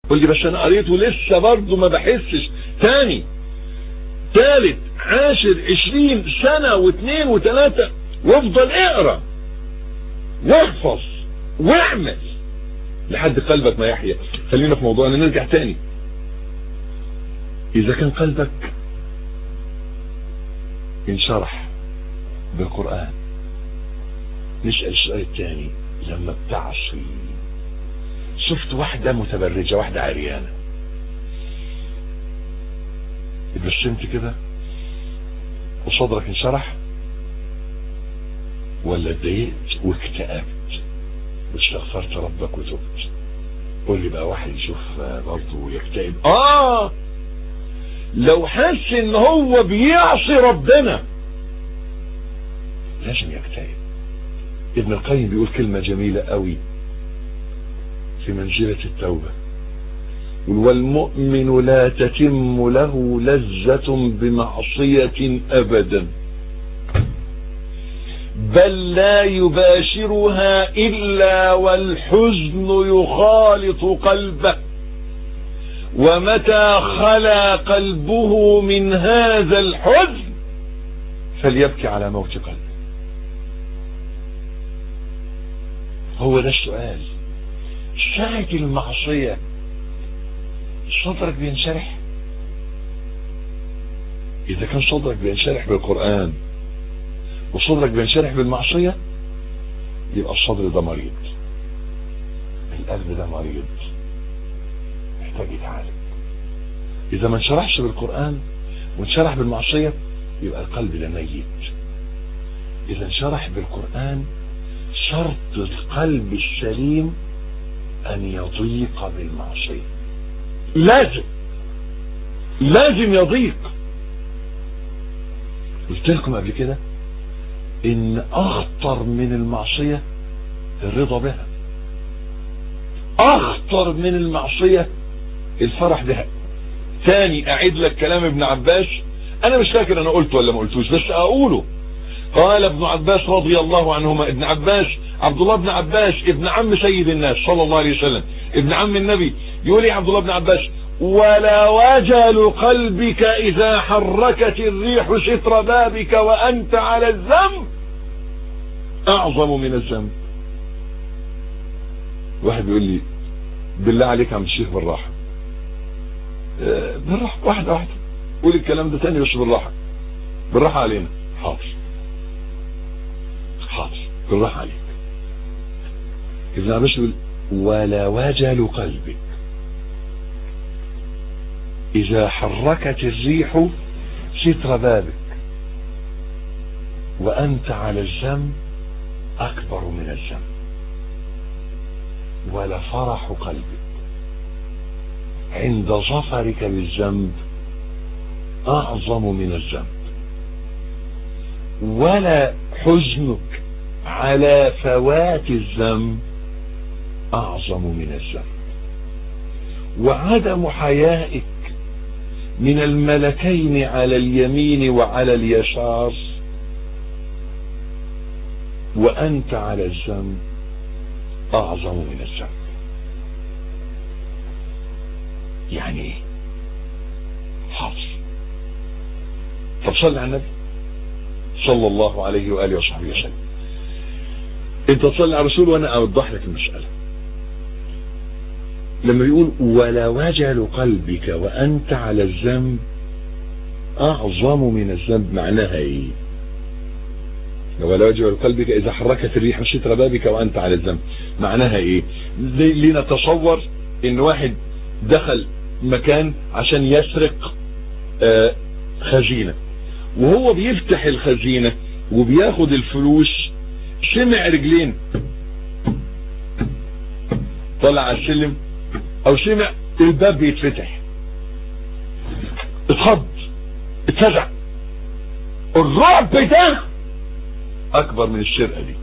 قول لي بس انا قريته لسه برضه ما بحسش تاني تالت عاشر عشرين سنة واثنين وثلاثة وافضل اقرا واحفظ واعمل لحد قلبك ما يحيا خلينا في موضوعنا نرجع تاني اذا كان قلبك انشرح بالقرآن نسأل السؤال الثاني لما بتعصي شفت واحدة متبرجة واحدة عريانة اتبسمت كده وصدرك انشرح ولا اتضايقت واكتئبت واستغفرت ربك وتبت قول لي بقى واحد يشوف برضه يكتئب اه لو حس ان هو بيعصي ربنا لازم يكتئب ابن القيم بيقول كلمة جميلة قوي في منزلة التوبة والمؤمن لا تتم له لذة بمعصية أبدا بل لا يباشرها إلا والحزن يخالط قلبه ومتى خلا قلبه من هذا الحزن فليبكي على موت قلبه هو ده السؤال ساعة المعصية صدرك بينشرح إذا كان صدرك بينشرح بالقرآن وصدرك بينشرح بالمعصية يبقى الصدر ده مريض القلب ده مريض محتاج يتعالج إذا ما انشرحش بالقرآن وانشرح بالمعصية يبقى القلب ده ميت إذا انشرح بالقرآن شرط القلب السليم أن يضيق بالمعصية لازم لازم يضيق قلت لكم قبل كده ان اخطر من المعصية الرضا بها اخطر من المعصية الفرح بها تاني اعيد لك كلام ابن عباس انا مش فاكر انا قلته ولا ما قلتوش بس اقوله قال ابن عباس رضي الله عنهما ابن عباس عبد الله بن عباس ابن عم سيد الناس صلى الله عليه وسلم ابن عم النبي يقول لي عبد الله بن عباس ولا وجل قلبك اذا حركت الريح ستر بابك وانت على الذنب اعظم من الذنب واحد بيقول لي بالله عليك عم الشيخ بالراحة اه بالراحة واحدة واحدة قول الكلام ده تاني بس بالراحة بالراحة علينا حاضر حاضر بالراحة عليك ابن عباس يقول ولا وجل قلبك إذا حركت الريح ستر بابك وأنت على الذنب أكبر من الذنب ولا فرح قلبك عند ظفرك بالذنب أعظم من الذنب ولا حزنك على فوات الذنب أعظم من الذنب وعدم حيائك من الملكين على اليمين وعلى اليسار وأنت على الذنب أعظم من الذنب يعني ايه حاضر طب صلي على النبي صلى الله عليه وآله وصحبه وسلم انت تصلي على الرسول وانا اوضح لك المسألة لما يقول ولا وجل قلبك وانت على الذنب اعظم من الذنب معناها ايه ولا وجل قلبك اذا حركت الريح ستر بابك وانت على الذنب معناها ايه زي لنتصور ان واحد دخل مكان عشان يسرق آه خزينة وهو بيفتح الخزينة وبياخد الفلوس سمع رجلين طلع على السلم او سمع الباب بيتفتح اتخض اتفزع الرعب ده اكبر من السرقة دي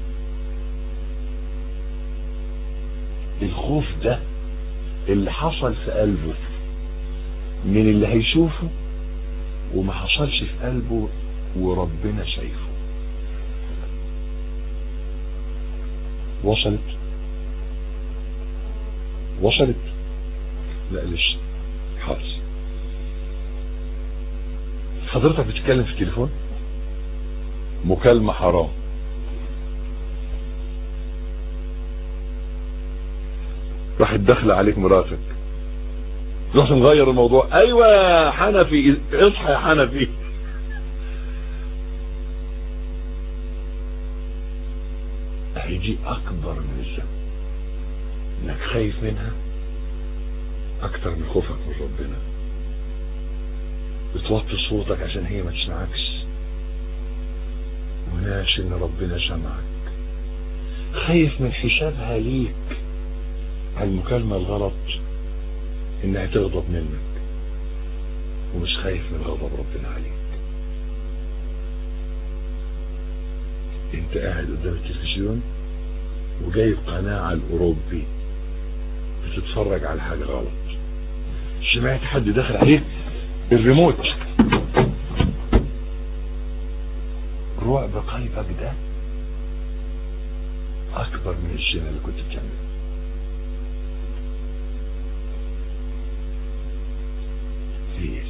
الخوف ده اللي حصل في قلبه من اللي هيشوفه وما حصلش في قلبه وربنا شايفه وصلت وصلت لا لسه حاضر حضرتك بتتكلم في التليفون مكالمة حرام راحت داخله عليك مراتك رحت نغير الموضوع ايوه يا حنفي اصحى يا حنفي هي دي اكبر من الذنب انك خايف منها اكتر من خوفك من ربنا بتوطي صوتك عشان هي ما تسمعكش وناس ان ربنا سمعك خايف من حسابها ليك على المكالمة الغلط انها تغضب منك ومش خايف من غضب ربنا عليك انت قاعد قدام التلفزيون وجايب قناة على الاوروبي بتتفرج على حاجة غلط سمعت حد داخل عليك الريموت رعب قلبك ده اكبر من الزنا اللي كنت بتعمله ليه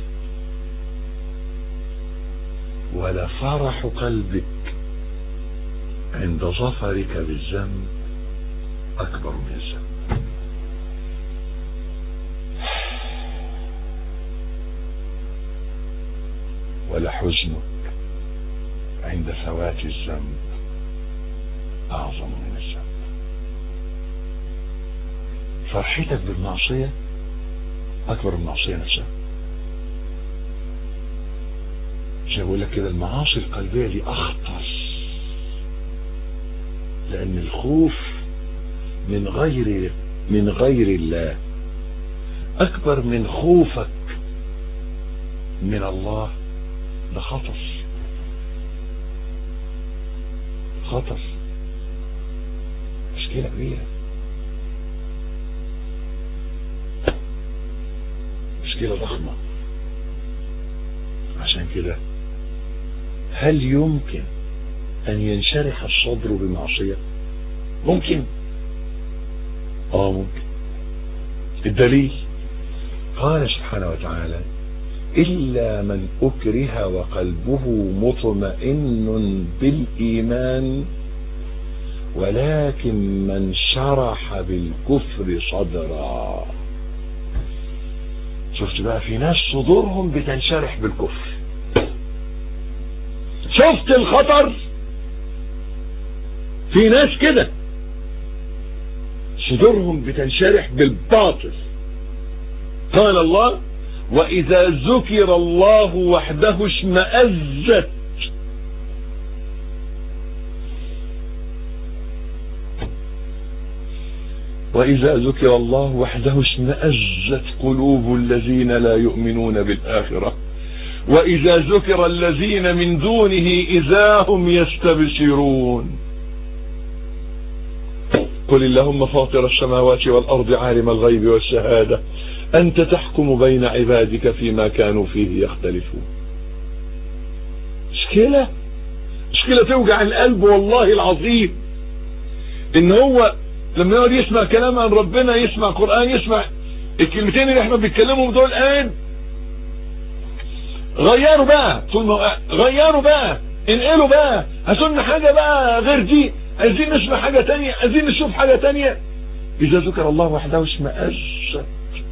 ولا فرح قلبك عند ظفرك بالذنب اكبر من الذنب ولا حزنك عند فوات الذنب اعظم من الذنب فرحتك بالمعصية اكبر من المعصية نفسها عشان بقول لك كده المعاصي القلبية دي اخطر لان الخوف من غير من غير الله اكبر من خوفك من الله ده خطر خطر مشكلة كبيرة مشكلة ضخمة عشان كده هل يمكن ان ينشرح الصدر بمعصية ممكن اه ممكن الدليل قال سبحانه وتعالى إلا من أكره وقلبه مطمئن بالإيمان ولكن من شرح بالكفر صدرا شفت بقى في ناس صدورهم بتنشرح بالكفر شفت الخطر في ناس كده صدورهم بتنشرح بالباطل قال الله وإذا ذكر الله وحده اشمأزت وإذا ذكر الله وحده اشمأزت قلوب الذين لا يؤمنون بالآخرة وإذا ذكر الذين من دونه إذا هم يستبشرون قل اللهم فاطر السماوات والأرض عالم الغيب والشهادة أنت تحكم بين عبادك فيما كانوا فيه يختلفون مشكلة مشكلة توجع القلب والله العظيم ان هو لما يقعد يسمع كلام عن ربنا يسمع قرآن يسمع الكلمتين اللي احنا بنتكلمهم دول قاعد غيروا بقى غيروا بقى انقلوا بقى هاتوا حاجة بقى غير دي عايزين نسمع حاجة تانية عايزين نشوف حاجة تانية اذا ذكر الله وحده اشمأزت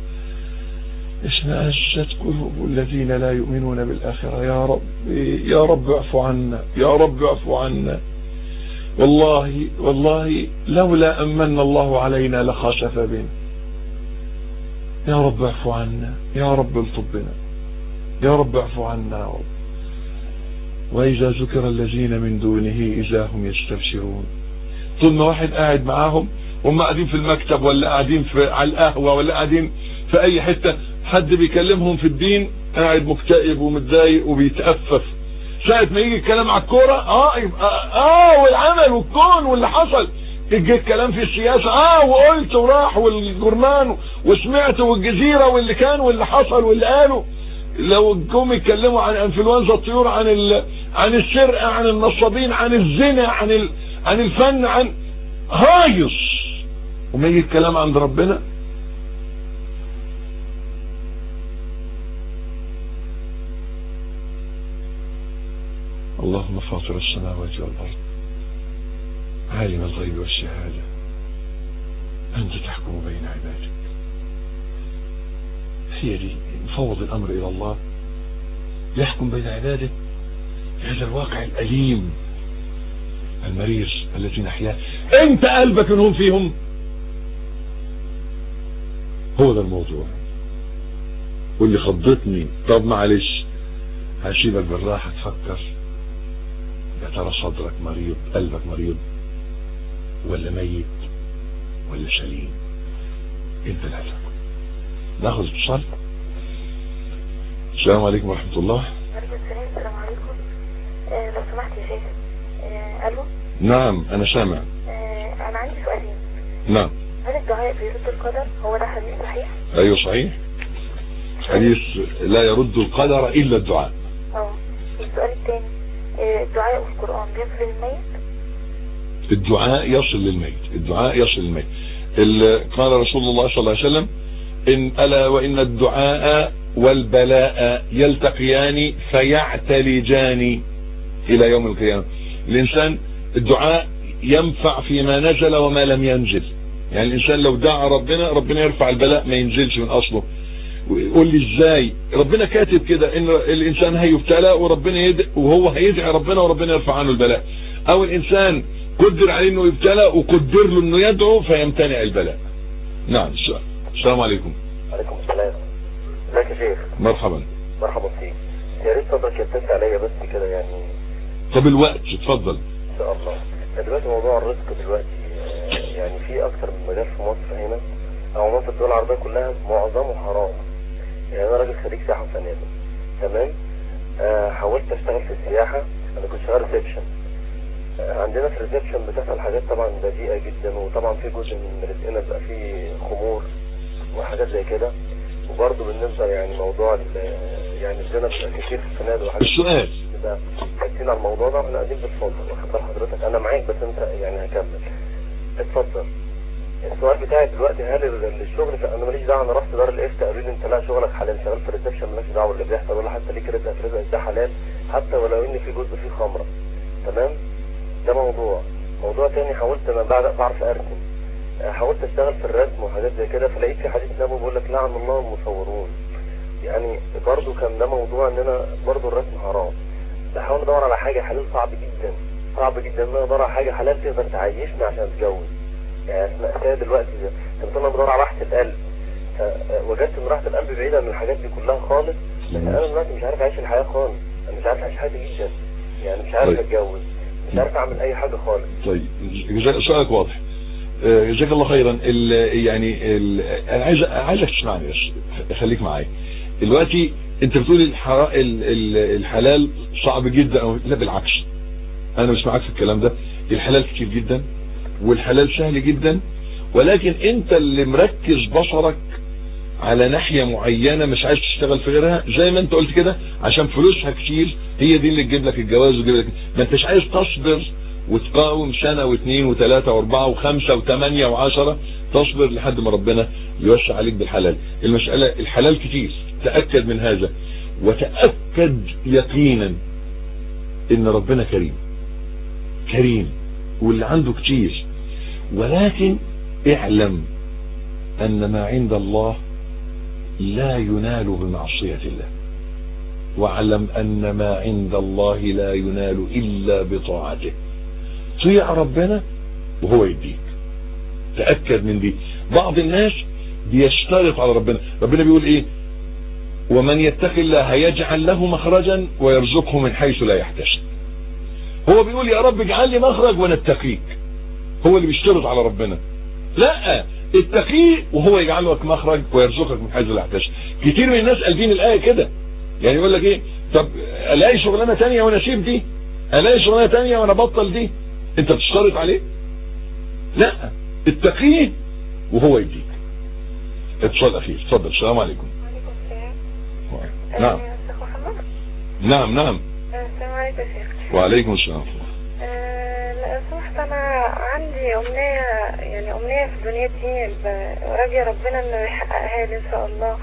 اشمأزت قلوب الذين لا يؤمنون بالآخرة يا رب يا رب اعفو عنا يا رب اعفو عنا والله والله لولا أمن الله علينا لخسف بنا يا رب اعفو عنا يا رب الطب بنا يا رب اعفو عنا يا رب وإذا ذكر الذين من دونه إذا هم يستبشرون طول ما واحد قاعد معاهم هم قاعدين في المكتب ولا قاعدين في على القهوة ولا قاعدين في أي حتة حد بيكلمهم في الدين قاعد مكتئب ومتضايق وبيتأفف ساعة ما يجي الكلام على الكورة اه يبقى اه والعمل والكون واللي حصل يجي الكلام في السياسة اه وقلت وراح والجرنان وسمعت والجزيرة واللي كان واللي حصل واللي قالوا لو جم يتكلموا عن انفلونزا الطيور عن ال... عن السرقة عن النصابين عن الزنا عن ال... عن الفن عن هايص وما يجي الكلام عند ربنا اللهم فاطر السماوات والأرض عالم الغيب والشهادة أنت تحكم بين عبادك هي دي نفوض الأمر إلى الله يحكم بين عباده في هذا الواقع الأليم المرير التي نحياه انت قلبك انهم فيهم هو ده الموضوع واللي خضتني طب معلش هسيبك بالراحة تفكر يا ترى صدرك مريض قلبك مريض ولا ميت ولا سليم انت اللي هتحكم ناخذ اتصال السلام عليكم ورحمة الله عليكم السلام السلام عليكم آه لو سمحت يا شيخ آه الو نعم انا سامع آه انا عندي سؤالين نعم هل الدعاء بيرد القدر هو ده حديث صحيح ايوه صحيح حديث لا يرد القدر الا الدعاء اه السؤال الثاني آه الدعاء في القرآن بيصل للميت الدعاء يصل للميت الدعاء يصل للميت ال- قال رسول الله صلى الله عليه وسلم إن ألا وإن الدعاء والبلاء يلتقيان فيعتلجان إلى يوم القيامة الإنسان الدعاء ينفع فيما نزل وما لم ينزل يعني الإنسان لو دعا ربنا ربنا يرفع البلاء ما ينزلش من أصله ويقول لي ازاي ربنا كاتب كده ان الانسان هيبتلى وربنا يد... وهو هيدعي ربنا وربنا يرفع عنه البلاء او الانسان قدر عليه انه يبتلى وقدر له انه يدعو فيمتنع البلاء نعم السلام السلام عليكم عليكم السلام ازيك يا شيخ مرحبا مرحبا فيك يا ريت صدرك يتسع عليا بس كده يعني طب الوقت اتفضل ان شاء الله دلوقتي موضوع الرزق دلوقتي آه، يعني في اكتر من مجال في مصر هنا او مصر الدول العربيه كلها معظمه حرام يعني انا راجل خريج سياحه وفنادق تمام آه حاولت اشتغل في السياحه انا كنت شغال ريسبشن آه عندنا في الريسبشن بتحصل حاجات طبعا بذيئه جدا وطبعا في جزء من رزقنا بيبقى فيه خمور وحاجات زي كده وبرضه بالنسبه يعني موضوع ال- يعني الزنا بيبقى كتير في الفنادق وحاجات السؤال كده حكينا على الموضوع ده واحنا قاعدين بنتفضل واخد بال حضرتك انا معاك بس انت يعني هكمل اتفضل السؤال بتاعي دلوقتي هل ال- الشغل في- انا ماليش دعوه انا رحت دار الافتاء قالوا لي انت لا شغلك حلال شغال في الريسبشن مالكش دعوه باللي بيحصل ولا حتى ليك رزق في رزقك ده حلال حتى ولو ان في جزء فيه خمره تمام ده موضوع موضوع تاني حاولت انا بعد بعرف ارسم آه، حاولت اشتغل في الرسم وحاجات زي كده فلقيت في حديث نبوي بيقول لك لعن الله المصورون يعني برضو كان ده موضوع ان انا برضو الرسم حرام بحاول ادور على حاجه حلال صعب جدا صعب جدا ان انا ادور على حاجه حلال تقدر تعيشني عشان اتجوز يعني مأساة دلوقتي ده كنت انا بدور على راحه القلب فوجدت ان راحه القلب بعيده عن الحاجات دي كلها خالص لكن انا دلوقتي مش عارف اعيش الحياه خالص انا مش عارف اعيش حياتي جدا يعني مش عارف طيب. اتجوز مش عارف اعمل اي حاجه خالص طيب جزاك- سؤالك واضح آه، جزاك الله خيرا ال يعني ال انا عايز عايزك تسمعني بس خليك معايا دلوقتي انت بتقول الحرا- ال- ال- الحلال صعب جدا أو لا بالعكس انا مش معاك في الكلام ده الحلال كتير جدا والحلال سهل جدا ولكن انت اللي مركز بصرك على ناحية معينة مش عايز تشتغل في غيرها زي ما انت قلت كده عشان فلوسها كتير هي دي اللي تجيب لك الجواز وتجيب لك ما انتش عايز تصبر وتقاوم سنة واثنين وثلاثة واربعة وخمسة وثمانية وعشرة تصبر لحد ما ربنا يوسع عليك بالحلال المسألة الحلال كتير تأكد من هذا وتأكد يقينا ان ربنا كريم كريم واللي عنده كتير ولكن اعلم ان ما عند الله لا ينال بمعصية الله واعلم ان ما عند الله لا ينال الا بطاعته طيع ربنا وهو يديك تأكد من دي بعض الناس بيشترط على ربنا ربنا بيقول ايه ومن يتق الله يجعل له مخرجا ويرزقه من حيث لا يحتسب هو بيقول يا رب اجعل لي مخرج وانا اتقيك هو اللي بيشترط على ربنا لا اتقيه وهو يجعل لك مخرج ويرزقك من حيث لا يحتسب كتير من الناس قلبين الايه كده يعني يقول لك ايه طب الاقي شغلانه تانية وانا اسيب دي الاقي شغلانه تانية وانا ابطل دي انت بتشترط عليه لا اتقيه وهو يديك اتصال اخير اتفضل السلام عليكم وعليكم السلام نعم آه، شيخ محمد نعم نعم آه، السلام عليكم يا شيخ وعليكم السلام آه، لا سمحت انا عندي امنية يعني امنية في دنيتي ب- راجية ربنا انه يحققها لي ان شاء الله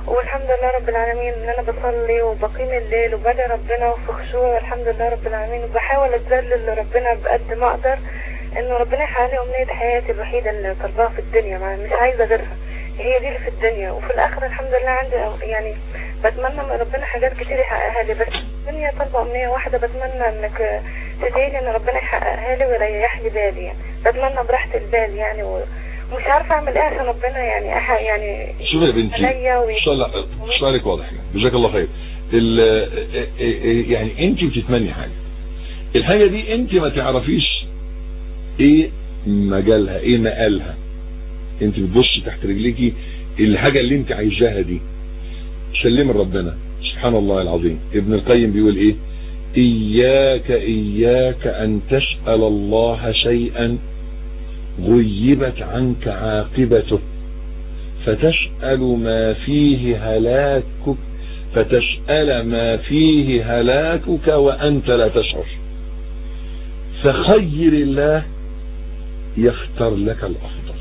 والحمد لله رب العالمين ان انا بصلي وبقيم الليل وبدعي ربنا وفي خشوع والحمد لله رب العالمين وبحاول اتذلل لربنا بقد ما اقدر ان ربنا يحقق لي امنيه حياتي الوحيده اللي طالباها في الدنيا ما مش عايزه غيرها هي دي اللي في الدنيا وفي الاخره الحمد لله عندي أو- يعني بتمنى من ربنا حاجات كتير يحققها لي بس الدنيا طالبه امنيه واحده بتمنى انك تدعي لي ان ربنا يحققها لي ويريح لي بالي يعني بتمنى براحه البال يعني و- ومش عارفه اعمل ايه عشان ربنا يعني أح يعني شوفي يا بنتي عليا وي- سؤال- سؤالك واضح جزاك الله خير ال- يعني انت بتتمني حاجه الحاجه دي انت ما تعرفيش ايه مجالها ايه مقالها انت بتبص تحت رجليكي الحاجه اللي انت عايزاها دي سلم ربنا سبحان الله العظيم ابن القيم بيقول ايه اياك اياك ان تسال الله شيئا غيبت عنك عاقبته فتسأل ما فيه هلاكك فتسأل ما فيه هلاكك وأنت لا تشعر فخير الله يختار لك الأفضل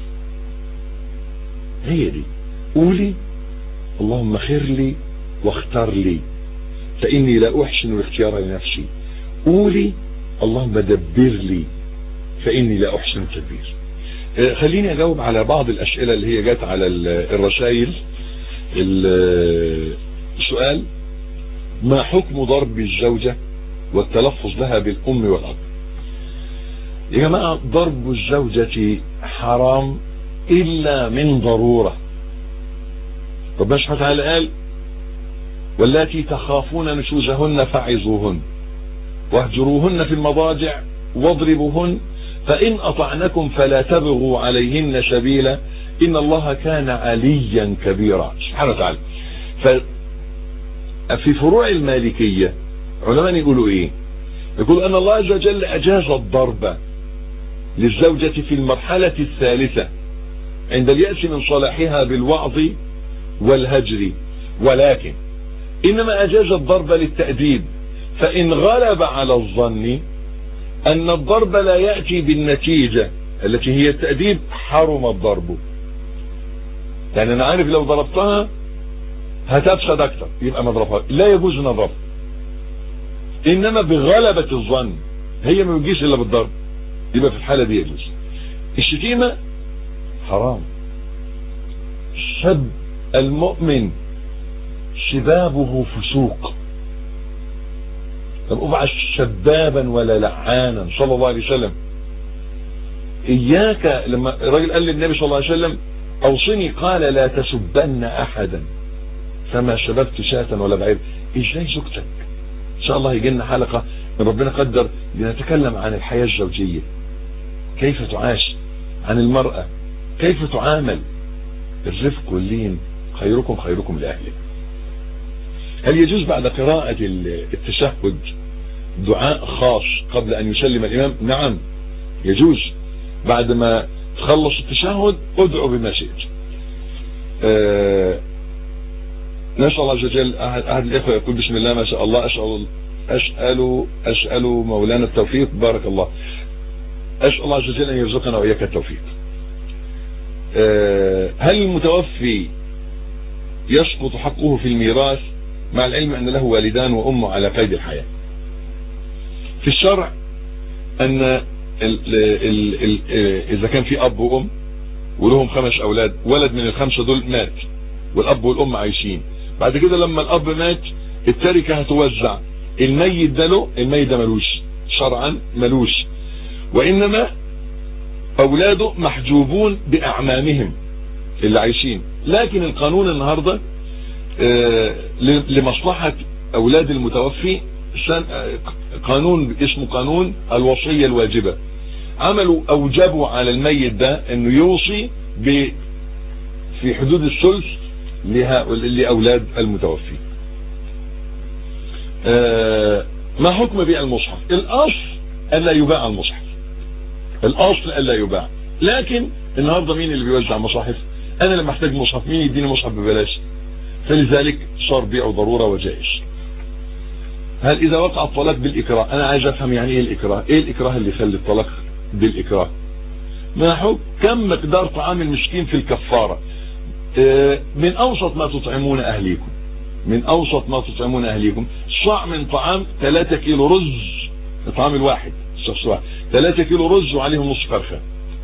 هي دي قولي اللهم خير لي واختار لي فإني لا أحسن الاختيار لنفسي قولي اللهم دبر لي فإني لا أحسن التدبير آه، خليني أجاوب على بعض الأسئلة اللي هي جت على ال- الرسائل ال- السؤال ما حكم ضرب الزوجة والتلفظ لها بالأم والأب يا جماعة ضرب الزوجة حرام إلا من ضرورة ربنا سبحانه وتعالى قال واللاتي تخافون نشوزهن فعظوهن واهجروهن في المضاجع واضربوهن فإن أطعنكم فلا تبغوا عليهن سبيلا إن الله كان عليا كبيرا سبحانه وتعالى ففي فروع المالكية علماء يقولوا إيه يقول أن الله عز وجل أجاز الضرب للزوجة في المرحلة الثالثة عند اليأس من صلاحها بالوعظ والهجر ولكن إنما أجاز الضرب للتأديب فإن غلب على الظن أن الضرب لا يأتي بالنتيجة التي هي التأديب حرم الضرب يعني أنا عارف لو ضربتها هتفسد أكتر يبقى ما اضربها لا يجوز أن أضربها إنما بغلبة الظن هي ما بتجيش إلا بالضرب يبقى في الحالة دي يجوز الشتيمة حرام سب المؤمن سبابه فسوق طب ابعث سبابا ولا لعانا صلى الله عليه وسلم اياك لما الراجل قال للنبي صلى الله عليه وسلم اوصني قال لا تسبن احدا فما سببت شاة ولا بعير ازاي زوجتك ان شاء الله يجي لنا حلقة من ربنا قدر لنتكلم عن الحياة الزوجية كيف تعاش عن المرأة كيف تعامل الرفق واللين خيركم خيركم لأهله هل يجوز بعد قراءة التشهد دعاء خاص قبل أن يسلم الإمام نعم يجوز بعد ما تخلص التشهد ادعو بما شئت أه نسأل الله عز وجل أحد الإخوة يقول بسم الله ما شاء الله أسأل أسأل أسأل مولانا التوفيق بارك الله أسأل الله عز وجل أن يرزقنا وإياك التوفيق أه هل المتوفي يسقط حقه في الميراث مع العلم أن له والدان وأمه على قيد الحياة في الشرع أن ال ال ال إذا كان في أب وأم ولهم خمس أولاد ولد من الخمسة دول مات والأب والأم عايشين بعد كده لما الأب مات التركة هتوزع الميت ده له الميت ده ملوش شرعا ملوش وإنما أولاده محجوبون بأعمامهم اللي عايشين لكن القانون النهاردة آه لمصلحة أولاد المتوفي قانون اسمه قانون الوصية الواجبة عملوا أوجبوا على الميت ده أنه يوصي ب في حدود الثلث لأولاد المتوفي آه ما حكم بيع المصحف الأصل ألا يباع المصحف الأصل ألا يباع لكن النهاردة مين اللي بيوزع مصاحف أنا لما احتاج مصحف مين يديني مصحف ببلاش فلذلك صار بيعه ضرورة وجائز هل إذا وقع الطلاق بالإكراه أنا عايز أفهم يعني إيه الإكراه إيه الإكراه اللي يخلي الطلاق بالإكراه ما حكم كم مقدار طعام المسكين في الكفارة آه، من اوسط ما تطعمون اهليكم من اوسط ما تطعمون اهليكم صاع من طعام 3 كيلو رز الطعام الواحد الشخص واحد 3 كيلو رز وعليهم نص فرخه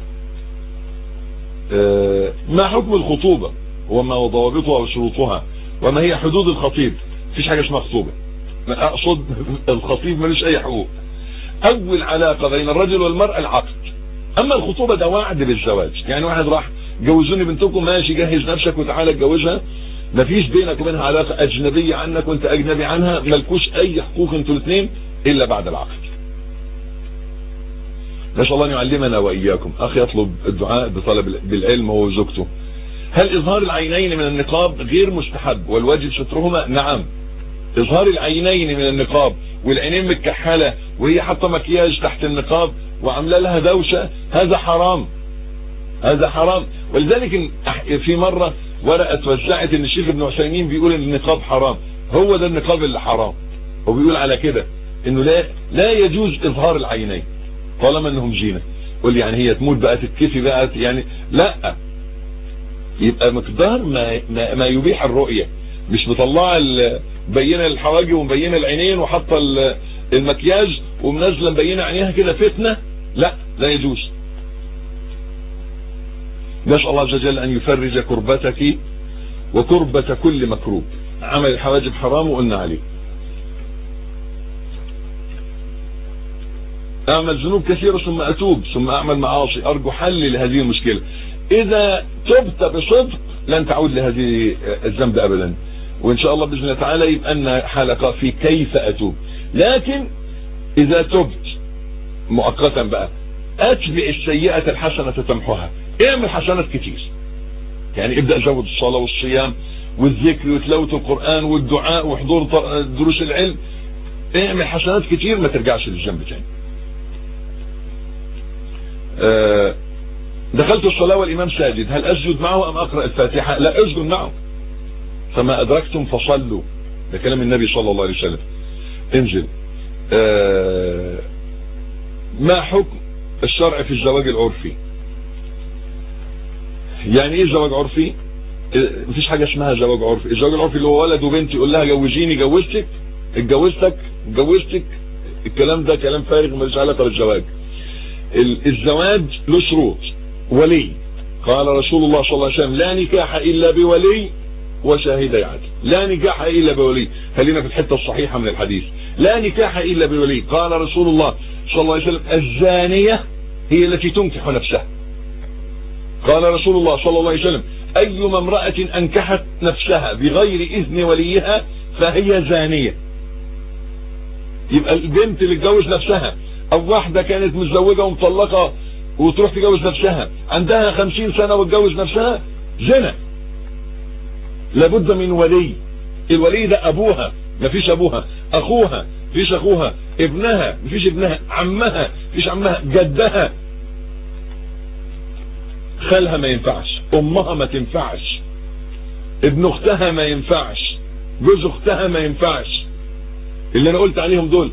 آه، ما حكم الخطوبة وما ضوابطها وشروطها وما هي حدود الخطيب مفيش حاجة اسمها خطوبة ما اقصد الخطيب ملوش اي حقوق اول علاقة بين الرجل والمرأة العقد اما الخطوبة ده وعد بالزواج يعني واحد راح جوزوني بنتكم ماشي جهز نفسك وتعالى اتجوزها مفيش بينك وبينها علاقة اجنبية عنك وانت اجنبي عنها ملكوش اي حقوق انتوا الاثنين الا بعد العقد نسأل الله ان يعلمنا واياكم اخي يطلب الدعاء بطلب بالعلم هو وزوجته هل اظهار العينين من النقاب غير مستحب والواجب سترهما نعم اظهار العينين من النقاب والعينين متكحلة وهي حاطه مكياج تحت النقاب وعامله لها دوشة هذا حرام هذا حرام ولذلك إن- في مرة ورقة اتوزعت ان الشيخ ابن عثيمين بيقول ان النقاب حرام هو ده النقاب اللي حرام هو بيقول على كده انه لا لا يجوز اظهار العينين طالما انهم زينة قول لي يعني هي تموت بقى تتكفي بقى يعني لا يبقى مقدار ما ما, ما يبيح الرؤية مش مطلعه ال- مبينه الحواجب ومبينه العينين وحاطه ال- المكياج ومنزله مبينه عينيها كده فتنه لا لا يجوز نسال الله عز وجل ان يفرج كربتك وكربة كل مكروب عمل الحواجب حرام وقلنا عليه اعمل ذنوب كثيرة ثم اتوب ثم اعمل معاصي ارجو حل لهذه المشكلة اذا تبت بصدق لن تعود لهذه الذنب ابدا وان شاء الله باذن الله تعالى يبقى لنا حلقة في كيف اتوب لكن اذا تبت مؤقتا بقى اتبع السيئة الحسنة تمحوها اعمل حسنات كتير يعني ابدأ زود الصلاة والصيام والذكر وتلاوة القرآن والدعاء وحضور ط- دروس العلم اعمل حسنات كتير ما ترجعش للذنب تاني آه، دخلت الصلاة والإمام ساجد هل أسجد معه أم أقرأ الفاتحة لا أسجد معه فما أدركتم فصلوا ده كلام النبي صلى الله عليه وسلم انزل آه، ما حكم الشرع في الزواج العرفي يعني ايه زواج عرفي آه، مفيش حاجة اسمها زواج عرفي الزواج العرفي اللي هو ولد وبنت يقول لها جوزيني جوزتك اتجوزتك اتجوزتك الكلام ده كلام فارغ ملوش علاقة بالزواج ال- الزواج له شروط ولي قال رسول الله صلى الله عليه وسلم لا نكاح الا بولي وشاهدي عدل لا نكاح الا بولي خلينا في الحته الصحيحه من الحديث لا نكاح الا بولي قال رسول الله صلى الله عليه وسلم الزانيه هي التي تنكح نفسها قال رسول الله صلى الله عليه وسلم ايما امراه انكحت نفسها بغير اذن وليها فهي زانيه يبقى البنت اللي تجوز نفسها او واحدة كانت متزوجة ومطلقة وتروح تجوز نفسها عندها خمسين سنة وتجوز نفسها زنا لابد من ولي الولي ده ابوها مفيش ابوها اخوها مفيش اخوها ابنها مفيش ابنها عمها مفيش عمها جدها خالها ما ينفعش امها ما تنفعش ابن اختها ما ينفعش جوز اختها ما ينفعش اللي انا قلت عليهم دول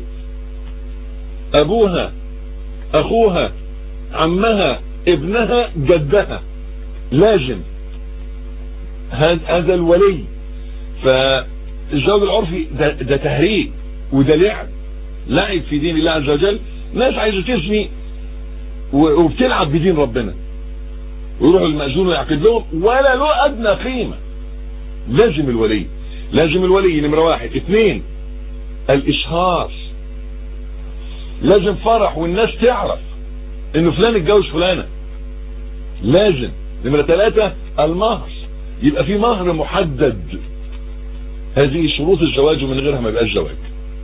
ابوها اخوها عمها ابنها جدها لازم هذا هذا الولي فالزواج العرفي ده, ده تهريج وده لعب لعب في دين الله عز وجل ناس عايزه تزني و- وبتلعب بدين ربنا ويروحوا المأذون ويعقد لهم ولا له ادنى قيمه لازم الولي لازم الولي نمره واحد اثنين الاشهار لازم فرح والناس تعرف انه فلان اتجوز فلانة لازم نمرة ثلاثة المهر يبقى في مهر محدد هذه شروط الزواج ومن غيرها ما يبقاش زواج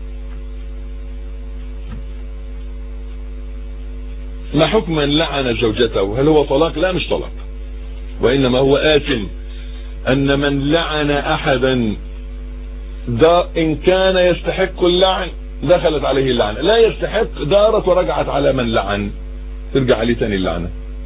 ما حكم من لعن زوجته هل هو طلاق لا مش طلاق وانما هو آثم ان من لعن احدا ده ان كان يستحق اللعن دخلت عليه اللعنة لا يستحق دارت ورجعت على من لعن ترجع عليه تاني اللعنة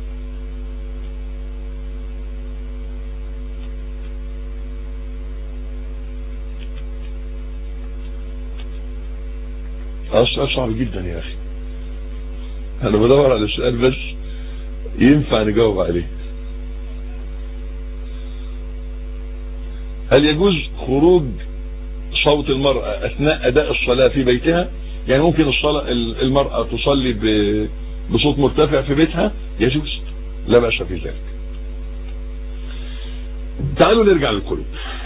السؤال صعب جدا يا اخي انا بدور على سؤال بس ينفع نجاوب عليه هل يجوز خروج صوت المرأة اثناء اداء الصلاة في بيتها يعني ممكن الصلاة المرأة تصلي بصوت مرتفع في بيتها يجوز لا بأس في ذلك تعالوا نرجع للقلوب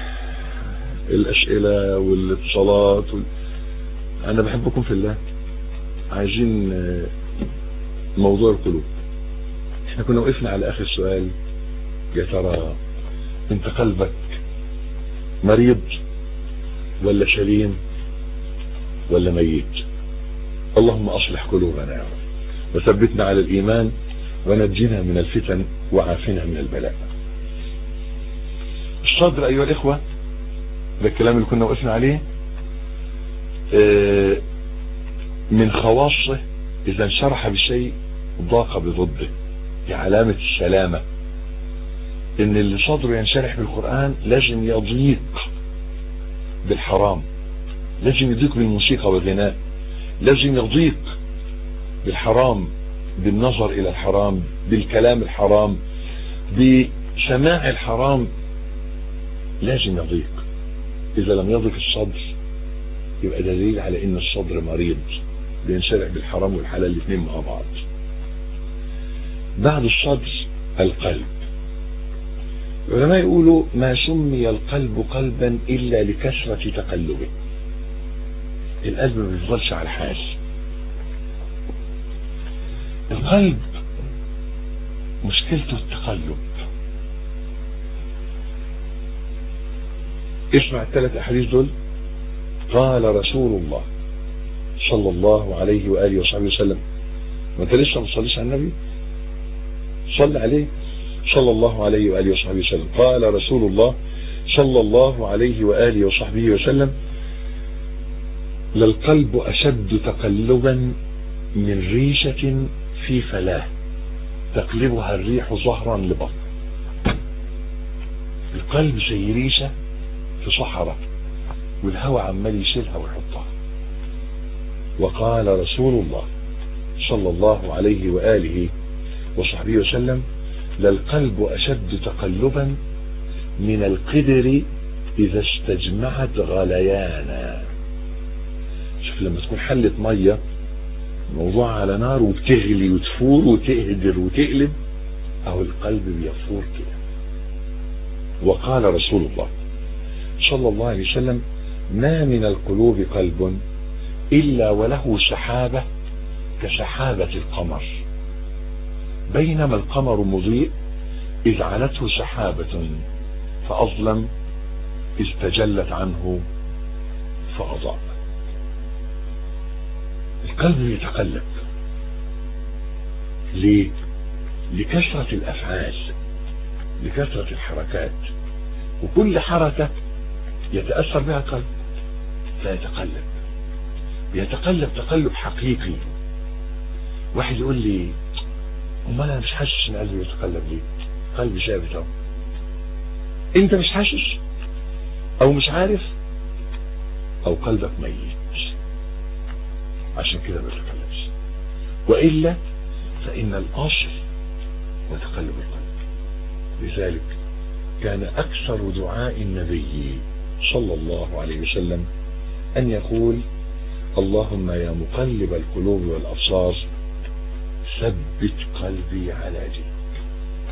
الاسئلة والاتصالات وال... انا بحبكم في الله عايزين موضوع القلوب احنا كنا وقفنا على اخر سؤال يا ترى انت قلبك مريض ولا سليم ولا ميت اللهم اصلح قلوبنا يا رب وثبتنا على الايمان ونجنا من الفتن وعافنا من البلاء الصدر ايها الاخوة ده الكلام اللي كنا وقفنا عليه اه من خواصه اذا انشرح بشيء ضاق بضده دي علامة السلامة ان اللي صدره ينشرح بالقرآن لازم يضيق بالحرام لازم يضيق بالموسيقى والغناء لازم يضيق بالحرام بالنظر الى الحرام بالكلام الحرام بسماع الحرام لازم يضيق اذا لم يضيق الصدر يبقى دليل على ان الصدر مريض بينشرح بالحرام والحلال الاثنين مع بعض بعد الصدر القلب العلماء يقولوا ما سمي القلب قلبا الا لكثرة تقلبه القلب ما بيفضلش على حال القلب مشكلته التقلب اسمع الثلاث احاديث دول قال رسول الله صلى الله عليه وآله وصحبه وسلم وانت لسه ما تصليش على النبي صل عليه صلى الله عليه وآله وصحبه وسلم قال رسول الله صلى الله عليه وآله وصحبه وسلم للقلب أشد تقلبا من ريشة في فلاه تقلبها الريح ظهرا لبطن القلب زي ريشة في صحراء والهواء عمال يشيلها ويحطها وقال رسول الله صلى الله عليه وآله وصحبه وسلم للقلب أشد تقلبا من القدر إذا استجمعت غليانا شوف لما تكون حلة مية موضوع على نار وبتغلي وتفور وتهدر وتقلب أو القلب بيفور كده وقال رسول الله صلى الله عليه وسلم ما من القلوب قلب إلا وله سحابة كسحابة القمر بينما القمر مضيء إذ علته سحابة فأظلم إذ تجلت عنه فأضاء القلب يتقلب ليه لكثرة الأفعال لكثرة الحركات وكل حركة يتأثر بها القلب فيتقلب بيتقلب تقلب حقيقي واحد يقول لي امال انا مش حاسس ان قلبي يتقلب ليه قلبي ثابت اهو انت مش حاسس او مش عارف او قلبك ميت عشان كده ما بيتقلبش والا فان الاصل هو تقلب القلب لذلك كان اكثر دعاء النبي صلى الله عليه وسلم ان يقول اللهم يا مقلب القلوب والابصار ثبت قلبي على دينك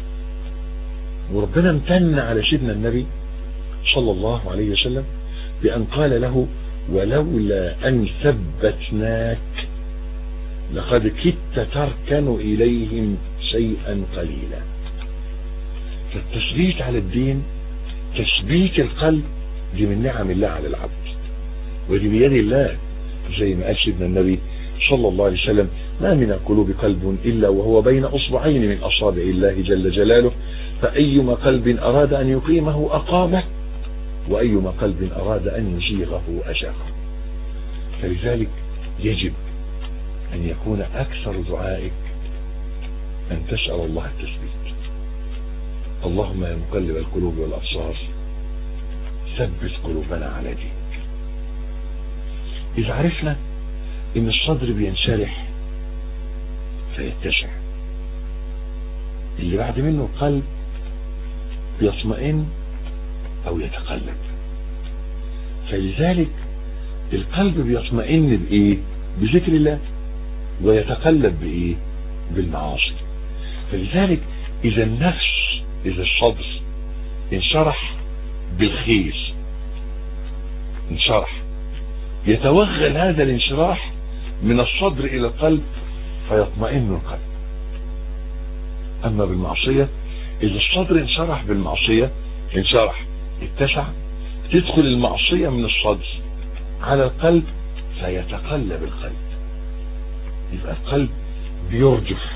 وربنا امتن على سيدنا النبي صلى الله عليه وسلم بأن قال له ولولا أن ثبتناك لقد كدت تركن إليهم شيئا قليلا فالتثبيت على الدين تثبيت القلب دي من نعم الله على العبد ودي بيد الله زي ما قال سيدنا النبي صلى الله عليه وسلم ما من القلوب قلب إلا وهو بين أصبعين من أصابع الله جل جلاله فأيما قلب أراد أن يقيمه أقامه وأيما قلب أراد أن يزيغه أشاقه فلذلك يجب أن يكون أكثر دعائك أن تسأل الله التثبيت اللهم يا مقلب القلوب والأبصار ثبت قلوبنا على دينك إذا عرفنا إن الصدر بينشرح فيتسع اللي بعد منه القلب بيطمئن او يتقلب فلذلك القلب بيطمئن بايه بذكر الله ويتقلب بايه بالمعاصي فلذلك اذا النفس اذا الصدر انشرح بالخير انشرح يتوغل هذا الانشراح من الصدر الى القلب فيطمئن القلب اما بالمعصية اذا الصدر انشرح بالمعصية انشرح اتسع تدخل المعصية من الصدر على القلب فيتقلب القلب يبقى القلب بيرجف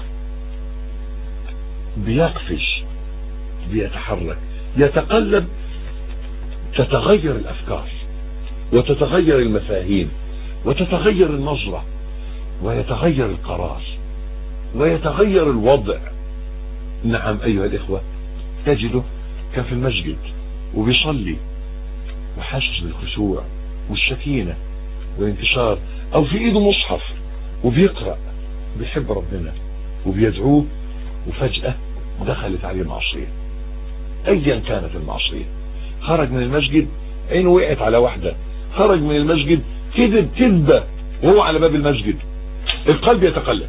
بيقفش بيتحرك يتقلب تتغير الافكار وتتغير المفاهيم وتتغير النظرة ويتغير القرار ويتغير الوضع نعم ايها الاخوة تجده كان في المسجد وبيصلي وحاسس بالخشوع والسكينة والانتشار او في ايده مصحف وبيقرأ بيحب ربنا وبيدعوه وفجأة دخلت عليه معصية ايا كانت المعصية خرج من المسجد عينه وقعت على واحدة خرج من المسجد كذب كذبة وهو على باب المسجد القلب يتقلب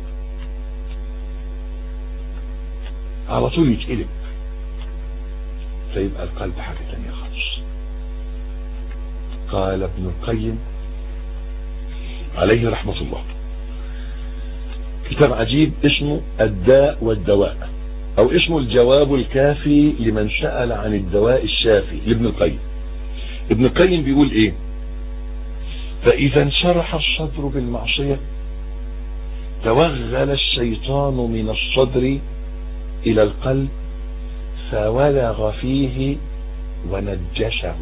على طول يتقلب فيبقى القلب حاجة تانية خالص قال ابن القيم عليه رحمة الله كتاب عجيب اسمه الداء والدواء او اسمه الجواب الكافي لمن سأل عن الدواء الشافي لابن القيم ابن القيم بيقول ايه فاذا انشرح الصدر بالمعصية توغل الشيطان من الصدر الى القلب فولغ فيه ونجشه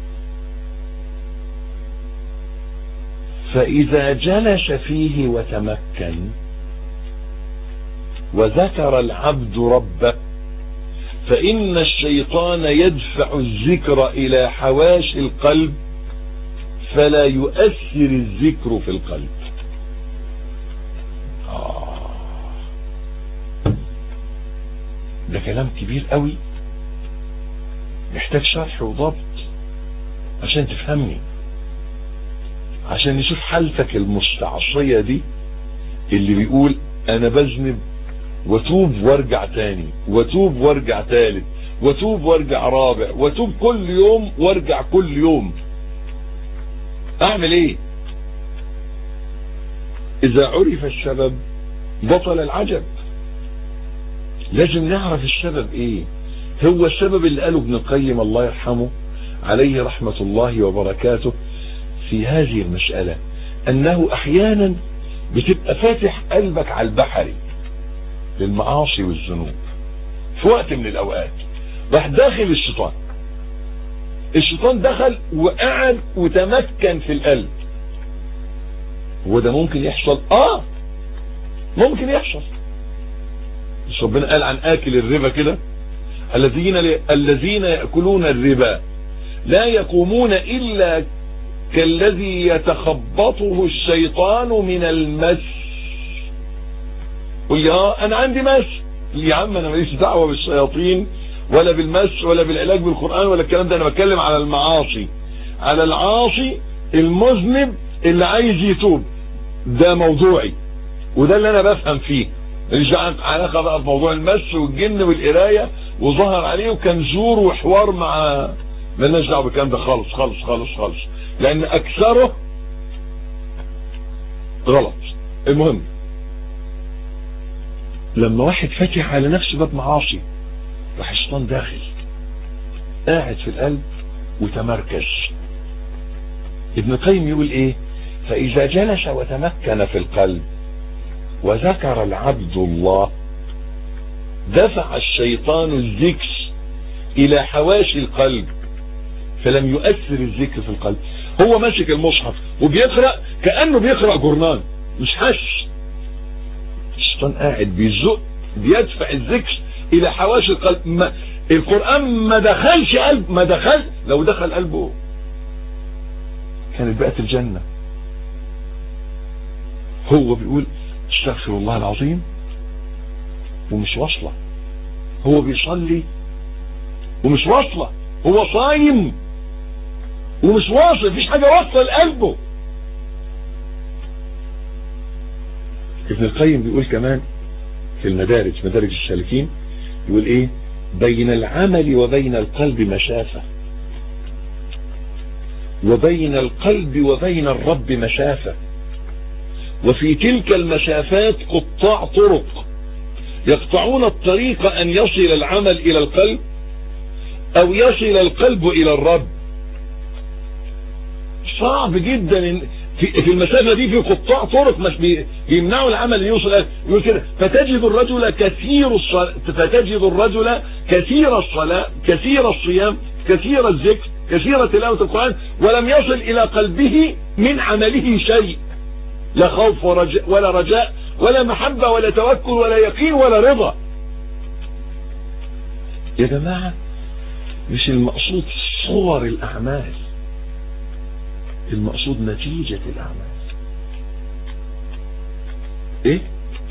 فاذا جلس فيه وتمكن وذكر العبد ربه فإن الشيطان يدفع الذكر إلى حواشي القلب فلا يؤثر الذكر في القلب آه. ده كلام كبير قوي محتاج شرح وضبط عشان تفهمني عشان نشوف حالتك المستعصية دي اللي بيقول انا بذنب وتوب وارجع تاني وتوب وارجع تالت وتوب وارجع رابع وتوب كل يوم وارجع كل يوم اعمل ايه اذا عرف السبب بطل العجب لازم نعرف السبب ايه هو السبب اللي قاله ابن القيم الله يرحمه عليه رحمة الله وبركاته في هذه المسألة انه احيانا بتبقى فاتح قلبك على البحري للمعاصي والذنوب في وقت من الاوقات راح داخل الشيطان الشيطان دخل وقعد وتمكن في القلب هو ده ممكن يحصل اه ممكن يحصل مش ربنا قال عن اكل الربا كده الذين الذين ياكلون الربا لا يقومون الا كالذي يتخبطه الشيطان من المس قل لي اه انا عندي مس يا عم انا ماليش دعوه بالشياطين ولا بالمس ولا بالعلاج بالقران ولا الكلام ده انا بتكلم على المعاصي على العاصي المذنب اللي عايز يتوب ده موضوعي وده اللي انا بفهم فيه ماليش علاقه بقى بموضوع المس والجن والقرايه وظهر عليه وكان زور وحوار مع مالناش دعوه بالكلام ده خالص خالص خالص خالص لان اكثره غلط المهم لما واحد فتح على نفسه باب معاصي راح الشيطان داخل قاعد في القلب وتمركز ابن القيم يقول ايه فاذا جلس وتمكن في القلب وذكر العبد الله دفع الشيطان الذكر الى حواشي القلب فلم يؤثر الذكر في القلب هو ماسك المصحف وبيقرأ كأنه بيقرأ جورنال مش حش الشيطان قاعد بيزق بيدفع الذكر الى حواشي القلب ما القرآن ما دخلش قلب ما دخل لو دخل قلبه كانت بقت الجنة هو بيقول استغفر الله العظيم ومش واصلة هو بيصلي ومش واصلة هو صايم ومش واصل مفيش حاجة واصلة لقلبه ابن القيم بيقول كمان في المدارج مدارج السالكين يقول ايه بين العمل وبين القلب مشافة وبين القلب وبين الرب مشافة وفي تلك المسافات قطاع طرق يقطعون الطريق ان يصل العمل الى القلب او يصل القلب الى الرب صعب جدا في, في المسافة دي في قطاع طرق مش بيمنعوا العمل اللي يوصل يقول كده فتجد الرجل كثير الصلاة فتجد الرجل كثير الصلاة كثير الصيام كثير الذكر كثير تلاوة القرآن ولم يصل الى قلبه من عمله شيء لا خوف ورجاء ولا رجاء ولا محبة ولا توكل ولا يقين ولا رضا يا جماعة مش المقصود صور الأعمال المقصود نتيجة الأعمال إيه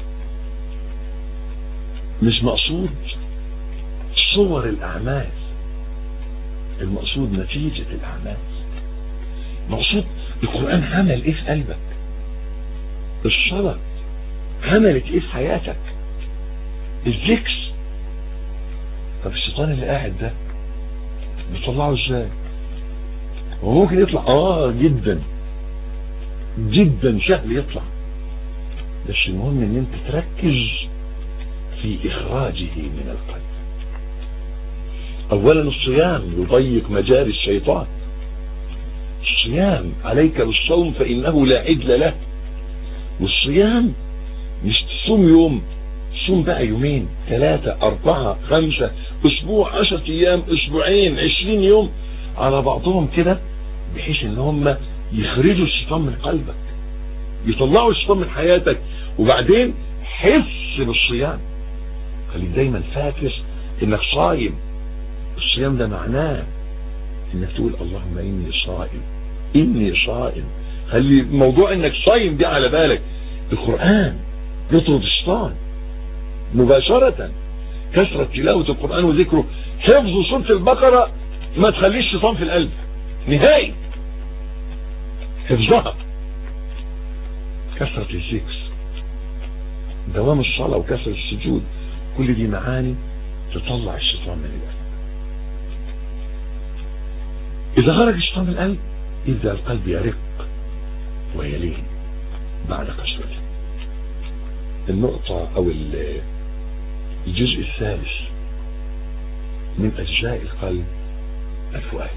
مش مقصود صور الأعمال المقصود نتيجة الأعمال مقصود القرآن عمل إيه في قلبك الصلاة عملت إيه في حياتك الذكر طب الشيطان اللي قاعد ده بيطلعه ازاي هو ممكن يطلع اه جدا جدا سهل يطلع بس المهم ان انت تركز في اخراجه من القلب اولا الصيام يضيق مجال الشيطان الصيام عليك بالصوم فانه لا عدل له والصيام مش تصوم يوم صوم بقى يومين ثلاثة أربعة خمسة أسبوع عشرة أيام أسبوعين عشرين يوم على بعضهم كده بحيث ان هم يخرجوا الشيطان من قلبك يطلعوا الشيطان من حياتك وبعدين حس بالصيام خليك دايما فاكر انك صايم الصيام ده معناه انك تقول اللهم اني صائم اني صائم خلي موضوع انك صايم دي على بالك القرآن يطرد الشيطان مباشرة كثرة تلاوة القرآن وذكره حفظ سورة البقرة ما تخليش شيطان في القلب نهائي حفظها كثرة الذكر دوام الصلاة وكثرة السجود كل دي معاني تطلع الشيطان من القلب إذا خرج الشيطان من القلب يبدأ القلب يرق ويلين بعد قسوته النقطة أو الجزء الثالث من أجزاء القلب الفؤاد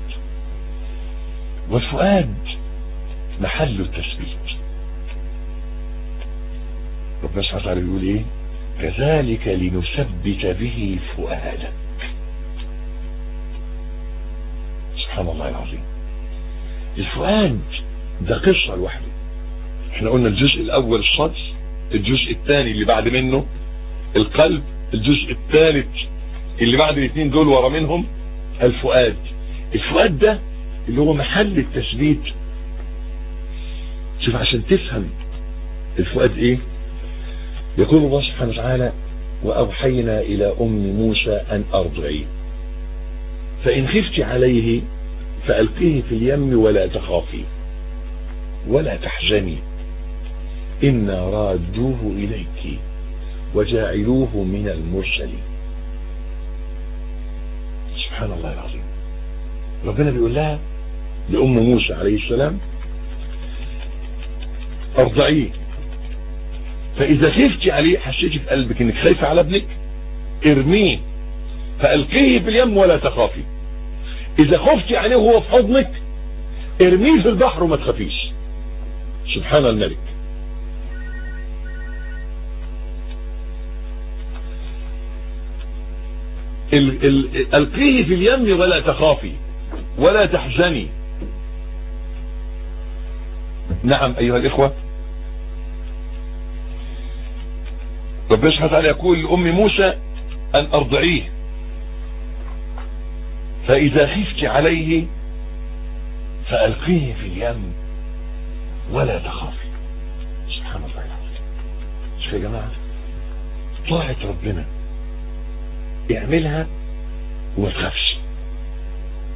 والفؤاد محل التثبيت ربنا سبحانه وتعالى يقول ايه كذلك لنثبت به فؤادك سبحان الله العظيم الفؤاد ده قصة لوحده احنا قلنا الجزء الاول الصدر الجزء الثاني اللي بعد منه القلب الجزء الثالث اللي بعد الاثنين دول ورا منهم الفؤاد الفؤاد ده اللي هو محل التثبيت شوف عشان تفهم الفؤاد ايه يقول الله سبحانه وتعالى وأوحينا إلى أم موسى أن أرضعيه فإن خفت عليه فألقيه في اليم ولا تخافي ولا تحزني إنا رادوه إليك وجاعلوه من المرسلين سبحان الله العظيم ربنا بيقول لها لأم موسى عليه السلام ارضعيه فإذا خفت عليه حسيتي في قلبك إنك خايفة على ابنك ارميه فألقيه في اليم ولا تخافي إذا خفتي عليه وهو في حضنك ارميه في البحر وما تخافيش سبحان الملك ال ال ألقيه في اليم ولا تخافي ولا تحزني نعم أيها الإخوة ربنا سبحانه وتعالى يقول لأم موسى أن أرضعيه فإذا خفت عليه فألقيه في اليم ولا تخافي سبحان الله العظيم شوف يا جماعة طاعة ربنا اعملها وما تخافش